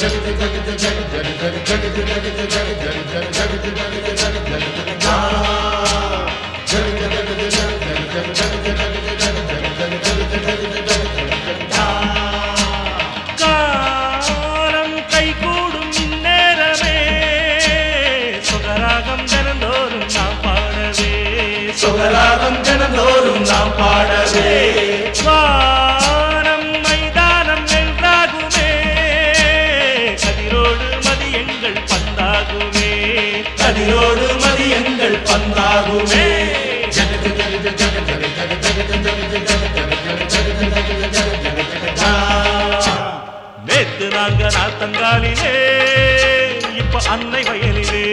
காலம் கைகூடும் இந்நேரமே சுகராகம் தினந்தோறும் நாம் பாடவே சுகராகம் தினந்தோறும் நாம் பாடவே வானம் மைதானம் நன்றாகுமே கதிரோடு மதி எங்கள் பந்தாகுமே கதிரோடு மதியங்கள் பந்தாகுமே நேத்து நாங்க நாத்தங்காலிலே இப்ப அன்னை வயலிலே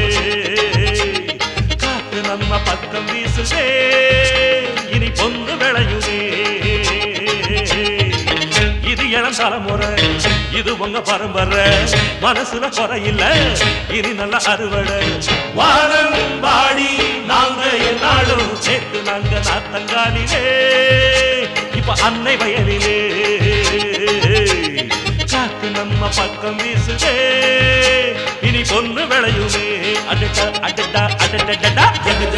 காத்து நம்ம பக்கம் வீசுதே இனி பொந்து விளையுதே இது இளம் தலைமுறை இது உங்க பரம்பரை மனசுல குறையில்ல இனி நல்ல அறுவடை வானம் பாடி நாங்க என்னாலும் நேத்து நாங்க நாத்தங்காலிலே இப்ப அன்னை வயலிலே காத்து நம்ம பக்கம் வீசுதே இனி பொண்ணு விளையுமே அடடா அடடா அடடடடா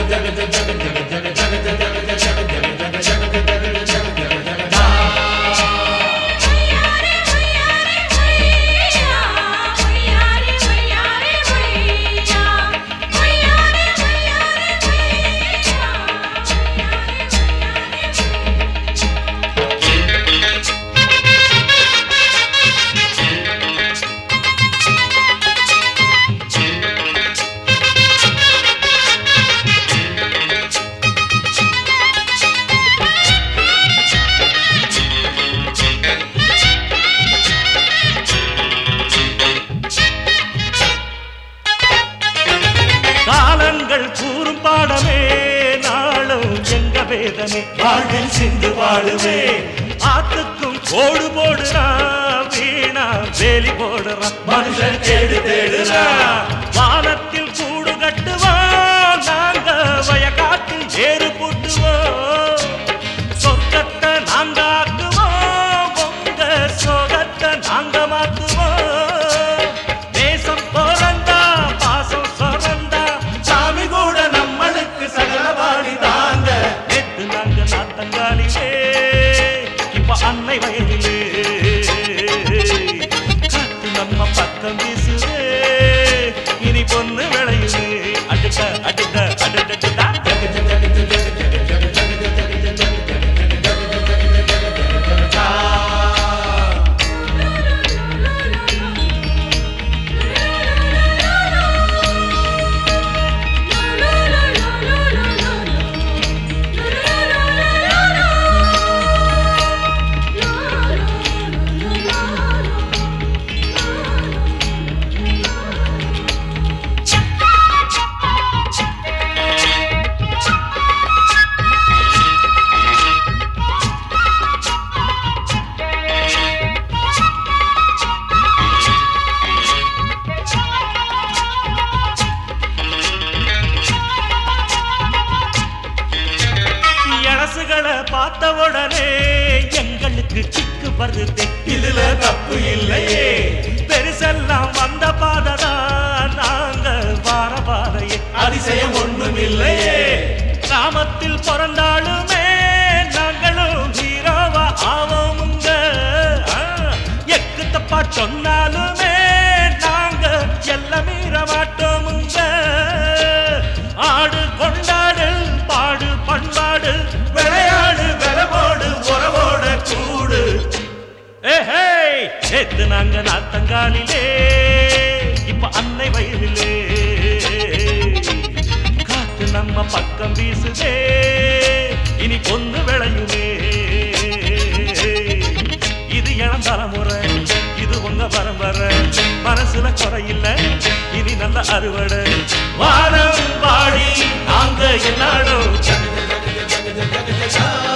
காலங்கள் கூறும் பாடமே நாளும் எங்க வேதனை வாழ்வில் சிந்து வாழுவே ஆத்துக்கும் கோடு போடுறா வீணா வேலி போடுறா மனுஷன் தேடு தேடுறா வானத்தில் கூடு கட்டுவோம் நாங்க வயக்காட்டில் ஏறு போட்டுவோம் சொர்க்கத்தை நாங்க ஆக்குவோம் உங்க சோகத்தை நாங்க மாத்துவோம் தேசம் பிறந்தா பாசம் சொரந்தா சாமி கூட நம்மளுக்கு சகல பாடி தாங்க நேத்து நாங்க நாத்தங்காலிலே இப்ப அன்னை வயலிலே காத்து நம்ம பக்கம் வீசுதே இனி பொண்ணு விளையுதே அடுத்த அடுத்த அடுத்தடா இளசுகளை பார்த்த உடனே எங்களுக்கு சிக்கு வருது இதுல தப்பு இல்லையே பெருசெல்லாம் வந்த பாததான் நாங்க வார பாதையே அதிசயம் ஒண்ணும் இல்லையே கிராமத்தில் பிறந்தாலுமே நாங்களும் ஹீரோவா ஆவோமுங்க ஆ, எக்கு தப்பா சொன்னாலுமே நாங்க எல்ல மீற மாட்டோமுங்க ஆடு கொண்டாடு பாடு பண்பாடு விளையாடு விலவோடு உறவோட கூடு ஏஹே நேத்து நாங்க நாத்தங்காலிலே இப்ப அன்னை வயலிலே காத்து நம்ம பக்கம் வீசுதே இனி பொண்ணு விளையுமே இது இளம் தலைமுறை இது உங்க பரம்பரை மனசுல குறையில்ல இனி நல்ல அறுவடை வானம் பாடி நாங்க என்னாலும் சா